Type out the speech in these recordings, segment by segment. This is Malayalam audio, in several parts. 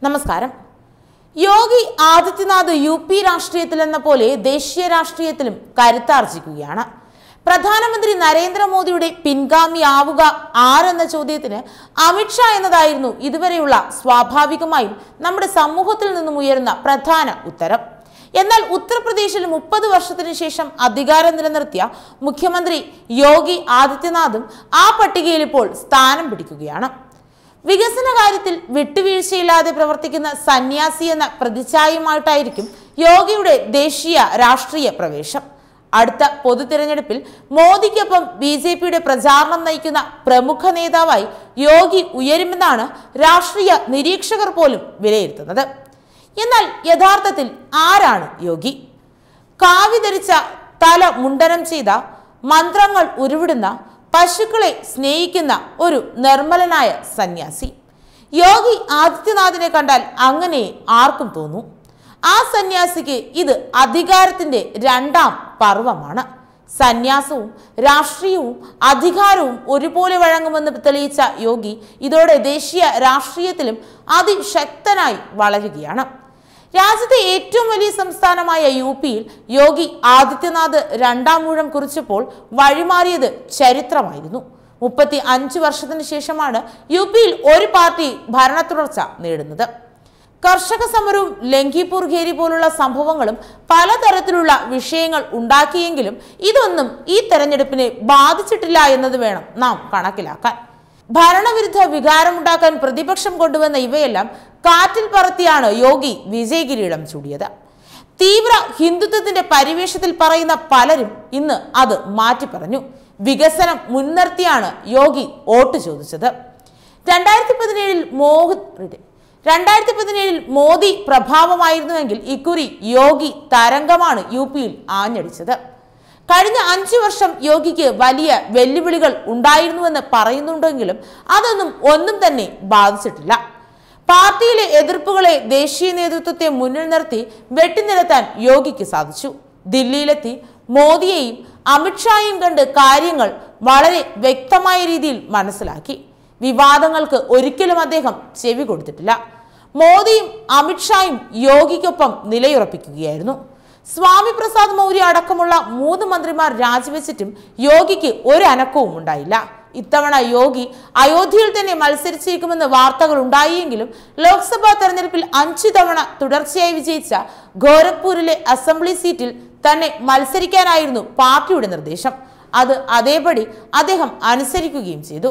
നമസ്കാരം യോഗി ആദിത്യനാഥ് യു പി രാഷ്ട്രീയത്തിലെന്ന പോലെ ദേശീയ രാഷ്ട്രീയത്തിലും കരുത്താർജിക്കുകയാണ് പ്രധാനമന്ത്രി നരേന്ദ്രമോദിയുടെ പിൻഗാമിയാവുക ആരെന്ന ചോദ്യത്തിന് അമിത്ഷാ എന്നതായിരുന്നു ഇതുവരെയുള്ള സ്വാഭാവികമായും നമ്മുടെ സമൂഹത്തിൽ നിന്നും ഉയരുന്ന പ്രധാന ഉത്തരം എന്നാൽ ഉത്തർപ്രദേശിൽ മുപ്പത് വർഷത്തിന് ശേഷം അധികാരം നിലനിർത്തിയ മുഖ്യമന്ത്രി യോഗി ആദിത്യനാഥും ആ പട്ടികയിൽ ഇപ്പോൾ സ്ഥാനം പിടിക്കുകയാണ് വികസന കാര്യത്തിൽ വിട്ടുവീഴ്ചയില്ലാതെ പ്രവർത്തിക്കുന്ന സന്യാസി എന്ന പ്രതിച്ഛായയുമായിട്ടായിരിക്കും യോഗിയുടെ ദേശീയ രാഷ്ട്രീയ പ്രവേശം അടുത്ത പൊതു തിരഞ്ഞെടുപ്പിൽ മോദിക്കൊപ്പം ബി ജെ പിയുടെ പ്രചാരണം നയിക്കുന്ന പ്രമുഖ നേതാവായി യോഗി ഉയരുമെന്നാണ് രാഷ്ട്രീയ നിരീക്ഷകർ പോലും വിലയിരുത്തുന്നത് എന്നാൽ യഥാർത്ഥത്തിൽ ആരാണ് യോഗി കാവി ധരിച്ച തല മുണ്ടനം ചെയ്ത മന്ത്രങ്ങൾ ഉരുവിടുന്ന പശുക്കളെ സ്നേഹിക്കുന്ന ഒരു നിർമ്മലനായ സന്യാസി യോഗി ആദിത്യനാഥിനെ കണ്ടാൽ അങ്ങനെ ആർക്കും തോന്നും ആ സന്യാസിക്ക് ഇത് അധികാരത്തിന്റെ രണ്ടാം പർവമാണ് സന്യാസവും രാഷ്ട്രീയവും അധികാരവും ഒരുപോലെ വഴങ്ങുമെന്ന് തെളിയിച്ച യോഗി ഇതോടെ ദേശീയ രാഷ്ട്രീയത്തിലും അതിശക്തനായി വളരുകയാണ് രാജ്യത്തെ ഏറ്റവും വലിയ സംസ്ഥാനമായ യു പിയിൽ യോഗി ആദിത്യനാഥ് രണ്ടാം മൂഴം കുറിച്ചപ്പോൾ വഴിമാറിയത് ചരിത്രമായിരുന്നു മുപ്പത്തി അഞ്ച് വർഷത്തിന് ശേഷമാണ് യു പിയിൽ ഒരു പാർട്ടി ഭരണ തുടർച്ച നേടുന്നത് കർഷക സമരവും ലങ്കിപൂർ ഖേരി പോലുള്ള സംഭവങ്ങളും പലതരത്തിലുള്ള വിഷയങ്ങൾ ഉണ്ടാക്കിയെങ്കിലും ഇതൊന്നും ഈ തെരഞ്ഞെടുപ്പിനെ ബാധിച്ചിട്ടില്ല എന്നത് വേണം നാം കണക്കിലാക്കാൻ ഭരണവിരുദ്ധ വികാരമുണ്ടാക്കാൻ പ്രതിപക്ഷം കൊണ്ടുവന്ന ഇവയെല്ലാം കാറ്റിൽ പറത്തിയാണ് യോഗി വിജയകിരീടം ചൂടിയത് തീവ്ര ഹിന്ദുത്വത്തിന്റെ പരിവേഷത്തിൽ പറയുന്ന പലരും ഇന്ന് അത് മാറ്റി പറഞ്ഞു വികസനം മുൻനിർത്തിയാണ് യോഗി വോട്ട് ചോദിച്ചത് രണ്ടായിരത്തി പതിനേഴിൽ മോഹ് രണ്ടായിരത്തി പതിനേഴിൽ മോദി പ്രഭാവമായിരുന്നുവെങ്കിൽ ഇക്കുറി യോഗി തരംഗമാണ് യു പിയിൽ ആഞ്ഞടിച്ചത് കഴിഞ്ഞ അഞ്ചു വർഷം യോഗിക്ക് വലിയ വെല്ലുവിളികൾ ഉണ്ടായിരുന്നുവെന്ന് പറയുന്നുണ്ടെങ്കിലും അതൊന്നും ഒന്നും തന്നെ ബാധിച്ചിട്ടില്ല പാർട്ടിയിലെ എതിർപ്പുകളെ ദേശീയ നേതൃത്വത്തെ മുന്നിൽ നിർത്തി വെട്ടിനിരത്താൻ യോഗിക്ക് സാധിച്ചു ദില്ലിയിലെത്തി മോദിയെയും അമിത്ഷായും കണ്ട് കാര്യങ്ങൾ വളരെ വ്യക്തമായ രീതിയിൽ മനസ്സിലാക്കി വിവാദങ്ങൾക്ക് ഒരിക്കലും അദ്ദേഹം ചെവി കൊടുത്തിട്ടില്ല മോദിയും അമിത്ഷായും യോഗിക്കൊപ്പം നിലയുറപ്പിക്കുകയായിരുന്നു സ്വാമി പ്രസാദ് മൗര്യ അടക്കമുള്ള മൂന്ന് മന്ത്രിമാർ രാജിവെച്ചിട്ടും യോഗിക്ക് ഒരു അനക്കവും ഉണ്ടായില്ല ഇത്തവണ യോഗി അയോധ്യയിൽ തന്നെ മത്സരിച്ചേക്കുമെന്ന് വാർത്തകൾ ഉണ്ടായെങ്കിലും ലോക്സഭാ തെരഞ്ഞെടുപ്പിൽ അഞ്ചു തവണ തുടർച്ചയായി വിജയിച്ച ഗോരഖ്പൂരിലെ അസംബ്ലി സീറ്റിൽ തന്നെ മത്സരിക്കാനായിരുന്നു പാർട്ടിയുടെ നിർദ്ദേശം അത് അതേപടി അദ്ദേഹം അനുസരിക്കുകയും ചെയ്തു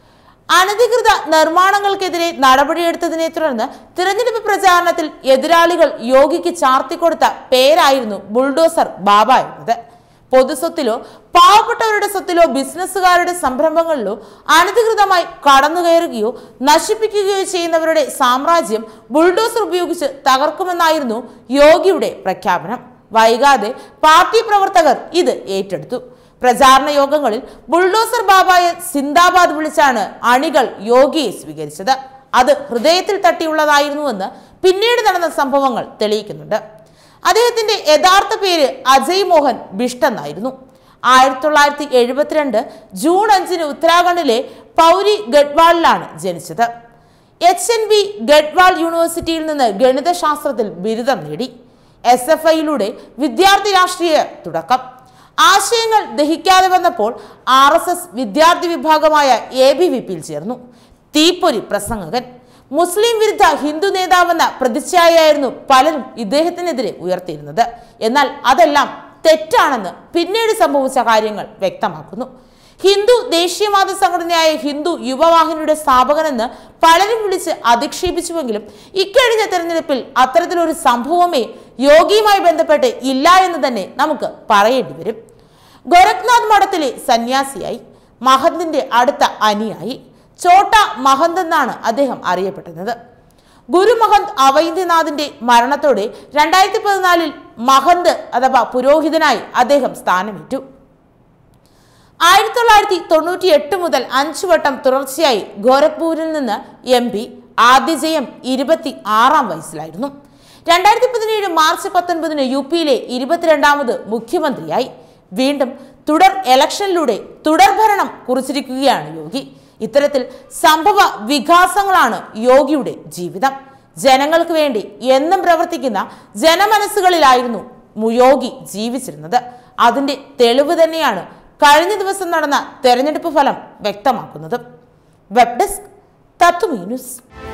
അനധികൃത നിർമ്മാണങ്ങൾക്കെതിരെ നടപടിയെടുത്തതിനെ തുടർന്ന് തിരഞ്ഞെടുപ്പ് പ്രചാരണത്തിൽ എതിരാളികൾ യോഗിക്ക് ചാർത്തിക്കൊടുത്ത പേരായിരുന്നു ബുൾഡോസർ ബാബ എന്നത് പൊതുസ്വത്തിലോ പാവപ്പെട്ടവരുടെ സ്വത്തിലോ ബിസിനസ്സുകാരുടെ സംരംഭങ്ങളിലോ അനധികൃതമായി കടന്നുകയറുകയോ നശിപ്പിക്കുകയോ ചെയ്യുന്നവരുടെ സാമ്രാജ്യം ബുൾഡോസർ ഉപയോഗിച്ച് തകർക്കുമെന്നായിരുന്നു യോഗിയുടെ പ്രഖ്യാപനം വൈകാതെ പാർട്ടി പ്രവർത്തകർ ഇത് ഏറ്റെടുത്തു പ്രചാരണ യോഗങ്ങളിൽ ബുൾഡോസർ ബാബായെ സിന്ദാബാദ് വിളിച്ചാണ് അണികൾ യോഗിയെ സ്വീകരിച്ചത് അത് ഹൃദയത്തിൽ തട്ടിയുള്ളതായിരുന്നുവെന്ന് പിന്നീട് നടന്ന സംഭവങ്ങൾ തെളിയിക്കുന്നുണ്ട് അദ്ദേഹത്തിന്റെ യഥാർത്ഥ പേര് അജയ് മോഹൻ ബിഷ്ട് എന്നായിരുന്നു ആയിരത്തി തൊള്ളായിരത്തി എഴുപത്തിരണ്ട് ജൂൺ അഞ്ചിന് ഉത്തരാഖണ്ഡിലെ പൗരി ഗഡ്വാളിലാണ് ജനിച്ചത് എച്ച് എൻ ബി ഗഡ്വാൾ യൂണിവേഴ്സിറ്റിയിൽ നിന്ന് ഗണിതശാസ്ത്രത്തിൽ ബിരുദം നേടി എസ് എഫ് ഐയിലൂടെ വിദ്യാർത്ഥി രാഷ്ട്രീയ തുടക്കം ആശയങ്ങൾ ദഹിക്കാതെ വന്നപ്പോൾ ആർ എസ് എസ് വിദ്യാർത്ഥി വിഭാഗമായ എ ബി വി പിയിൽ ചേർന്നു തീപ്പൊരി പ്രസംഗകൻ മുസ്ലിം വിരുദ്ധ ഹിന്ദു നേതാവെന്ന പ്രതിച്ഛായായിരുന്നു പലരും ഇദ്ദേഹത്തിനെതിരെ ഉയർത്തിയിരുന്നത് എന്നാൽ അതെല്ലാം തെറ്റാണെന്ന് പിന്നീട് സംഭവിച്ച കാര്യങ്ങൾ വ്യക്തമാക്കുന്നു ഹിന്ദു ദേശീയവാദ സംഘടനയായ ഹിന്ദു യുവവാഹിനിയുടെ സ്ഥാപകനെന്ന് പലരും വിളിച്ച് അധിക്ഷേപിച്ചുവെങ്കിലും ഇക്കഴിഞ്ഞ തെരഞ്ഞെടുപ്പിൽ അത്തരത്തിലൊരു സംഭവമേ യോഗിയുമായി ബന്ധപ്പെട്ട് ഇല്ല എന്ന് തന്നെ നമുക്ക് പറയേണ്ടി വരും ഗോരഖ്നാഥ് മഠത്തിലെ സന്യാസിയായി മഹന്തിന്റെ അടുത്ത അനിയായി ചോട്ട മഹന്ത് എന്നാണ് അദ്ദേഹം അറിയപ്പെടുന്നത് ഗുരു മഹന്ത് അവൈദ്യനാഥിന്റെ മരണത്തോടെ രണ്ടായിരത്തി പതിനാലിൽ മഹന്ത് അഥവാ പുരോഹിതനായി അദ്ദേഹം സ്ഥാനമേറ്റു ആയിരത്തി തൊള്ളായിരത്തി തൊണ്ണൂറ്റി എട്ട് മുതൽ അഞ്ചു വട്ടം തുടർച്ചയായി ഗോരഖ്പൂരിൽ നിന്ന് എം പി ആദ്യ ജയം ഇരുപത്തി ആറാം വയസ്സിലായിരുന്നു രണ്ടായിരത്തി പതിനേഴ് മാർച്ച് പത്തൊൻപതിന് യു പിയിലെ ഇരുപത്തിരണ്ടാമത് മുഖ്യമന്ത്രിയായി വീണ്ടും തുടർ ഇലക്ഷനിലൂടെ തുടർഭരണം കുറിച്ചിരിക്കുകയാണ് യോഗി ഇത്തരത്തിൽ സംഭവ വികാസങ്ങളാണ് യോഗിയുടെ ജീവിതം ജനങ്ങൾക്ക് വേണ്ടി എന്നും പ്രവർത്തിക്കുന്ന ജനമനസ്സുകളിലായിരുന്നു മു- യോഗി ജീവിച്ചിരുന്നത് അതിന്റെ തെളിവ് തന്നെയാണ് കഴിഞ്ഞ ദിവസം നടന്ന തെരഞ്ഞെടുപ്പ് ഫലം വ്യക്തമാക്കുന്നത് വെബ് ഡെസ്ക് തത്വമീ ന്യൂസ്